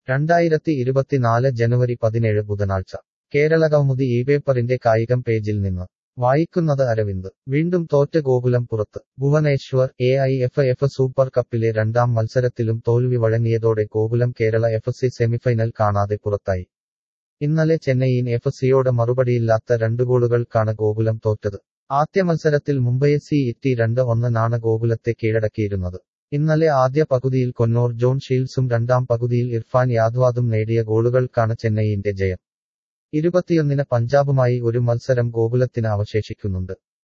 രണ്ടായിരത്തി ഇരുപത്തിനാല് ജനുവരി പതിനേഴ് ബുധനാഴ്ച കേരള കൗമുദി ഈ പേപ്പറിന്റെ കായികം പേജിൽ നിന്ന് വായിക്കുന്നത് അരവിന്ദ് വീണ്ടും തോറ്റ് ഗോകുലം പുറത്ത് Bhubaneswar A I F F super കപ്പിലെ രണ്ടാം മത്സരത്തിലും തോൽവി വഴങ്ങിയതോടെ Gokulam Kerala F C semifinal കാണാതെ പുറത്തായി ഇന്നലെ ചെന്നൈയിൻ എഫ് സിയോട് മറുപടിയില്ലാത്ത രണ്ട് ഗോളുകൾക്കാണ് ഗോകുലം തോറ്റത് ആദ്യ മത്സരത്തിൽ മുംബൈയെ സി ഇറ്റി രണ്ട് ഒന്നിനാണ് ഗോകുലത്തെ കീഴടക്കിയിരുന്നത് ഇന്നലെ ആദ്യ പകുതിയിൽ കൊന്നൂർ ജോൺ ഷീൽസും രണ്ടാം പകുതിയിൽ ഇർഫാൻ യാദ്വാദും നേടിയ ഗോളുകൾക്കാണ് ചെന്നൈയിന്റെ ജയം ഇരുപത്തിയൊന്നിന് പഞ്ചാബുമായി ഒരു മത്സരം ഗോകുലത്തിന് അവശേഷിക്കുന്നുണ്ട്